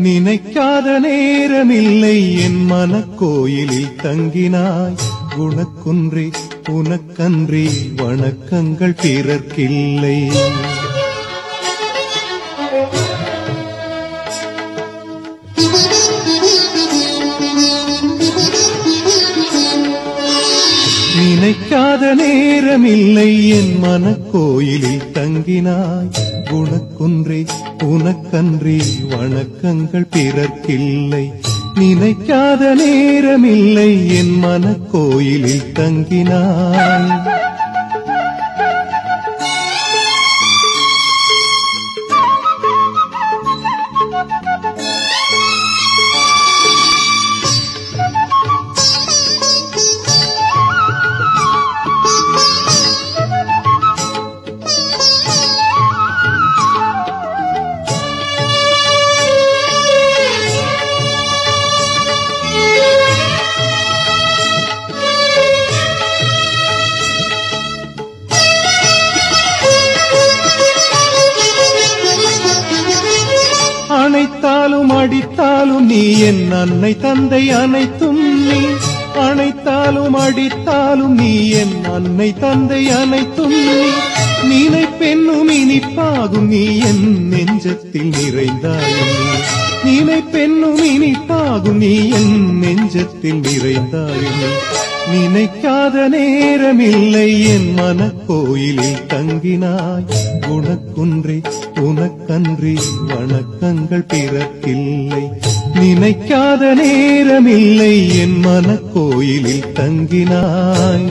நினைக்காத நேரமில்லை என் மனக்கோயிலில் தங்கினாய் குணக்குன்றி உனக்கன்றி வணக்கங்கள் பிறர்க்கில்லை நினைக்காத நேரமில்லை என் மனக்கோயிலில் தங்கினாய் குணக்குன்றி உனக்கன்றி வணக்கங்கள் பிறர்க்கில்லை நினைக்காத நேரமில்லை என் மனக்கோயிலில் தங்கினாய் அணைத்தாலும் அடித்தாலும் நீ என் அன்னை தந்தை அனைத்தும் நீ அணைத்தாலும் அடித்தாலும் நீ என் அன்னை தந்தை அனைத்தும் நீ நீனை பெண்ணும் இனிப்பாகும் நீ என் நெஞ்சத்தில் நிறைந்தாயும் நீ நீனை பெண்ணும் இனிப்பாகும் நீ என் நெஞ்சத்தில் நிறைந்தாயும் நீ நினைக்காத நேரமில்லை என் மனக்கோயிலில் தங்கினாய் உனக்குன்றி உனக்கன்றி வணக்கங்கள் பிறக்கில்லை நினைக்காத நேரமில்லை என் மனக்கோயிலில் தங்கினாய்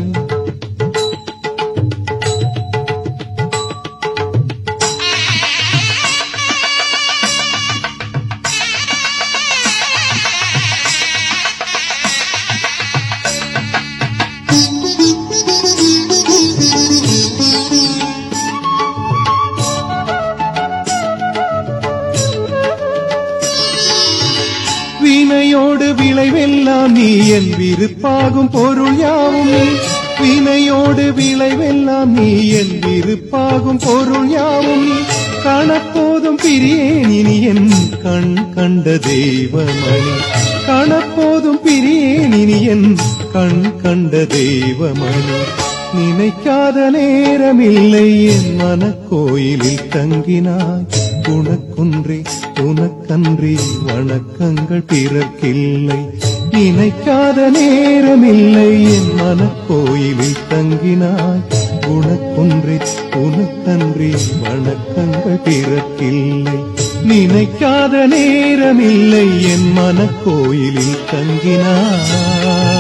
வினையோடு விளைவெல்லாம் நீ என் விருப்பாகும் பொருள் யாவும் நீ வினையோடு விளைவெல்லாம் நீ என் விருப்பாகும் பொருள் யாவும் நீ காணப்போதும் பிரியேன் இனி என் கண் கண்ட தெய்வமணி காணப்போதும் பிரியேன் இனி என் கண் கண்ட தெய்வமணி நினைக்காத நேரமில்லை என் மனக்கோயிலில் தங்கினாய் உனக்குன்றி உனக்கன்றி வணக்கங்கள் பிறர்க்கில்லை நினைக்காத நேரமில்லை என் மனக்கோயிலில் தங்கினாய் உனக்குன்றி உனக்கன்றி வணக்கங்கள் பிறர்க்கில்லை நினைக்காத நேரமில்லை என் மனக்கோயிலில் தங்கினாய்